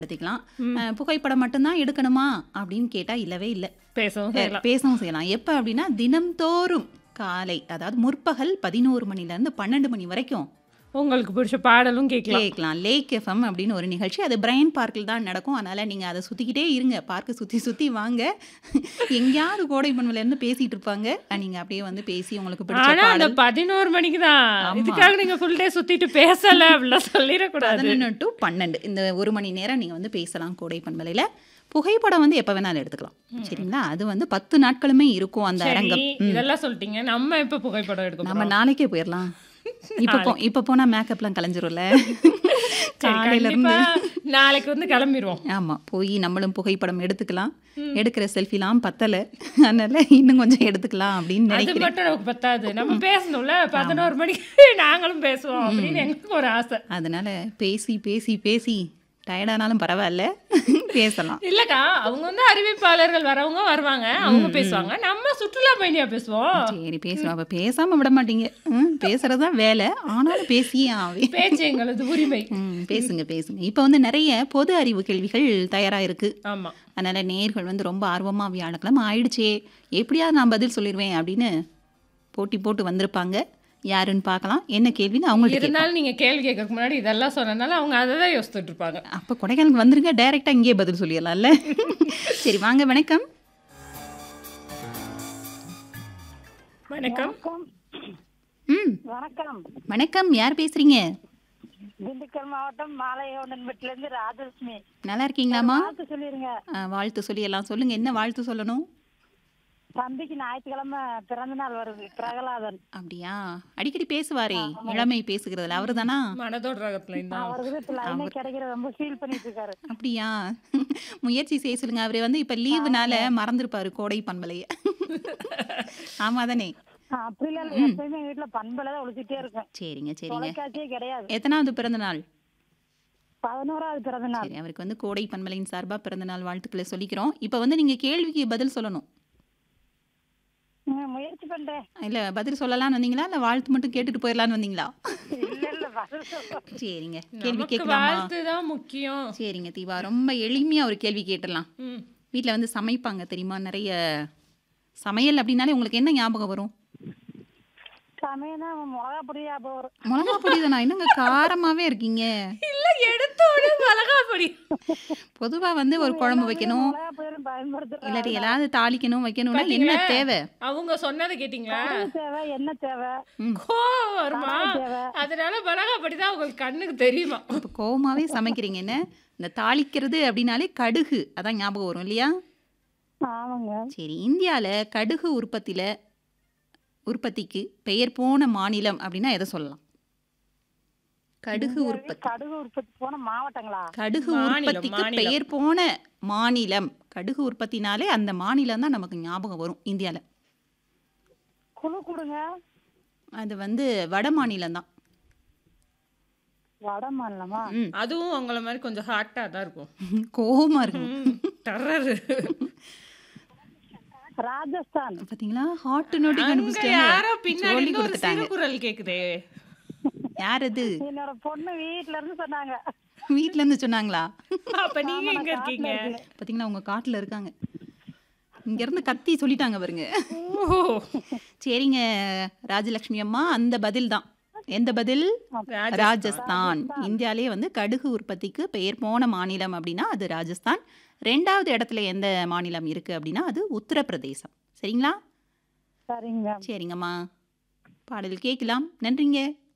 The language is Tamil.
எடுத்துக்கலாம் அஹ், புகைப்படம் மட்டும்தான் எடுக்கணுமா அப்படின்னு கேட்டா இல்லவே இல்லை பேசவும் செய்யலாம் பேசவும் செய்யலாம் எப்போ அப்படின்னா தினம்தோறும் காலை அதாவது முற்பகல் பதினோரு மணிலேருந்து பன்னெண்டு மணி வரைக்கும் உங்களுக்கு பிடிச்ச பாடலும் கேட்கலாம் கேட்கலாம் லேக் எஃப்எம் அப்படின்னு ஒரு நிகழ்ச்சி அது பிரைன் பார்க்கில் தான் நடக்கும் அதனால் நீங்கள் அதை சுற்றிக்கிட்டே இருங்க பார்க்க சுற்றி சுற்றி வாங்க எங்கேயாவது கோடை இருந்து பேசிகிட்டு இருப்பாங்க நீங்கள் அப்படியே வந்து பேசி உங்களுக்கு பிடிச்ச ஆனா அந்த பாடல் பதினோரு மணிக்கு தான் ஆமா. இதுக்காக நீங்க ஃபுல் டே சுத்திட்டு பேசல அப்படிலாம் சொல்லிடக்கூடாது பதினொன்று டு பன்னெண்டு இந்த ஒரு மணி நேரம் நீங்கள் வந்து பேசலாம் கோடை பண்பலையில் புகைப்படம் வந்து எப்போ வேணாலும் எடுத்துக்கலாம் சரிங்களா அது வந்து பத்து நாட்களுமே இருக்கும் அந்த சரி அரங்கம் இதெல்லாம் சொல்லிட்டீங்க நம்ம இப்ப புகைப்படம் எடுக்க நம்ம போறோம் நாளைக்கே போயிடலாம் இப்போ போ இப்போ போனால் மேக்கப்லாம் கலைஞ்சிரும்ல சரி, காலையில இருந்து கண்டிப்பா நாளைக்கு வந்து கிளம்பிடுவோம் ஆமாம் போய் நம்மளும் புகைப்படம் எடுத்துக்கலாம் எடுக்கிற செல்ஃபிலாம் பத்தலை அதனால இன்னும் கொஞ்சம் எடுத்துக்கலாம் அப்படின்னு அது நினைக்கிறேன் மட்டும் நமக்கு பத்தாது நம்ம பேசணும்ல பதினோரு மணிக்கு நாங்களும் பேசுவோம் அப்படின்னு எங்களுக்கு ஒரு ஆசை அதனால பேசி பேசி பேசி டயர்டானாலும் பரவாயில்ல பேசலாம் இல்லக்கா அவங்க வந்து அறிவிப்பாளர்கள் வரவங்க வருவாங்க அவங்க பேசுவாங்க நம்ம சுற்றுலா பயணியா பேசுவோம் சரி பேசுவோம் அப்போ பேசாமல் விட மாட்டீங்க ம் பேசுறது தான் வேலை ஆனாலும் பேசியே ஆவே பேச்சு எங்களது உரிமை ம் பேசுங்க பேசுங்க இப்போ வந்து நிறைய பொது அறிவு கேள்விகள் தயாராக இருக்குது ஆமா அதனால் நேர்கள் வந்து ரொம்ப ஆர்வமாக வியாழக்கிழமை ஆயிடுச்சே எப்படியாவது நான் பதில் சொல்லிடுவேன் அப்படின்னு போட்டி போட்டு வந்திருப்பாங்க யாருன்னு பார்க்கலாம் என்ன கேள்வின்னு அவங்கள்ட்ட கேட்கலாம். இருந்தாலும் நீங்க கேள்வி கேட்கறதுக்கு முன்னாடி இதெல்லாம் சொன்னனால அவங்க அதை தான் யோசிச்சுட்டு இருப்பாங்க அப்போ கொடைக்கானலுக்கு வந்துருங்க டைரெக்டாக இங்கேயே பதில் சொல்லிடலாம்ல சரி வாங்க வணக்கம் வணக்கம் வணக்கம் ம் வணக்கம் வணக்கம் யார் பேசுறீங்க திண்டுக்கல் மாவட்டம் மாலையோடன்பட்டில இருந்து ராஜலட்சுமி நல்லா இருக்கீங்களாம்மா பார்த்து சொல்லிருங்க ஆ, வாழ்த்து சொல்லி எல்லாம் சொல்லுங்க என்ன வாழ்த்து சொல்லணும் தம்பிக்கு ஞாயிற்றுக்கிழமை பிறந்த நாள் வருது பிரகலாதன் அப்படியா அடிக்கடி பேசுவாரே இளமை பேசுகிறதுல அவர் தானா மனதோட ரகத்துல இந்த அவருக்கு இப்ப லைனே கிடைக்கிற ரொம்ப ஃபீல் பண்ணிட்டு இருக்காரு அப்படியா முயற்சி செய்ய சொல்லுங்க அவர் வந்து இப்போ லீவுனால மறந்துருப்பாரு கோடை பண்பலைய ஆமா தானே அப்படி இல்ல இல்ல, எப்பயுமே எங்க வீட்டுல பண்பலை தான் ஒழிச்சிட்டே இருக்கும் சரிங்க சரிங்க தொலைக்காட்சியே கிடையாது எத்தனாவது பிறந்த நாள் பதினோராவது பிறந்த நாள் சரி அவருக்கு வந்து கோடை பண்பலையின் சார்பா பிறந்த நாள் வாழ்த்துக்களை சொல்லிக்கிறோம் இப்போ வந்து நீங்க கேள்விக்கு பதில் சொல்லணும் ம், முயற்சி பண்றேன் இல்ல பதில் சொல்லலாம்னு வந்தீங்களா இல்ல வாழ்த்து மட்டும் கேட்டுட்டு போயிடலாம்னு வந்தீங்களா இல்ல இல்ல பதில் சொல்றேன். சரிங்க கேள்வி நமக்கு கேட்கலாமா வாழ்த்து தான் முக்கியம் சரிங்க தீபா ரொம்ப எளிமையா ஒரு கேள்வி கேட்டுடலாம் ம். வீட்டில் வந்து சமைப்பாங்க தெரியுமா நிறைய சமையல் அப்படின்னாலே உங்களுக்கு என்ன ஞாபகம் வரும் சமயம்னா மிளகா பொடி ஞாபகம் வரும் மிளகா பொடி தானா என்னங்க காரமாவே இருக்கீங்க இல்ல எடுத்த உடனே மிளகா பொடி பொதுவா வந்து ஒரு குழம்பு வைக்கணும் மிளகா பொடியும் பயன்படுத்துறேன் இல்லாட்டி எல்லாரும் தாளிக்கணும் வைக்கணும்னா என்ன தேவை அவங்க சொன்னதை கேட்டீங்களா தேவை என்ன தேவை கோவம் வருமா தேவை. அதனால மிளகா பொடி தான் உங்களுக்கு கண்ணுக்கு தெரியுமா இப்போ கோவமாவே சமைக்கிறீங்க என்ன இந்த தாளிக்கிறது அப்படின்னாலே கடுகு அதான் ஞாபகம் வரும் இல்லையா ஆமாங்க சரி இந்தியாவில் கடுகு உற்பத்தியில் உற்பத்திக்கு பெயர் போன மாநிலம் அப்படின்னா எதை சொல்லலாம் கடுகு உற்பத்தி கடுகு உற்பத்தி போன மாவட்டங்களா கடுகு மாநிலம், உற்பத்திக்கு மாநிலம். பெயர் போன மாநிலம் கடுகு உற்பத்தினாலே அந்த மாநிலம் தான் நமக்கு ஞாபகம் வரும் இந்தியாவில் குழு கொடுங்க அது வந்து வட மாநிலம் தான் வட மாநிலமா ம் அதுவும் உங்கள மாதிரி கொஞ்சம் ஹாட்டா தான் இருக்கும் கோபமாக இருக்கும் டர்ரரு ராஜஸ்தான் பார்த்தீங்களா ஹாட் நோட்டி அங்க யாரோ கண்டுபிடிச்சிட்டாங்க பின்னாடி சொல்லி இருந்து ஒரு கொடுத்துட்டாங்க சிறு குரல் கேக்குதே யார் அது என்னோட பொண்ணு வீட்ல இருந்து சொன்னாங்க வீட்ல இருந்து சொன்னாங்களா அப்ப நீங்க எங்க இருக்கீங்க பார்த்தீங்களா உங்க காட்டுல இருக்காங்க இங்க இருந்து கத்தி சொல்லிட்டாங்க பாருங்க ஓ சரிங்க ராஜலட்சுமி அம்மா அந்த பதில் தான் எந்த பதில் ராஜஸ்தான். ராஜஸ்தான் இந்தியாவிலே வந்து கடுகு உற்பத்திக்கு பெயர் போன மாநிலம் அப்படின்னா அது ராஜஸ்தான் ரெண்டாவது இடத்துல எந்த மாநிலம் இருக்கு அப்படின்னா அது உத்தரப்பிரதேசம் சரிங்களா சரிங்க சரிங்கம்மா பாடல் கேட்கலாம் நன்றிங்க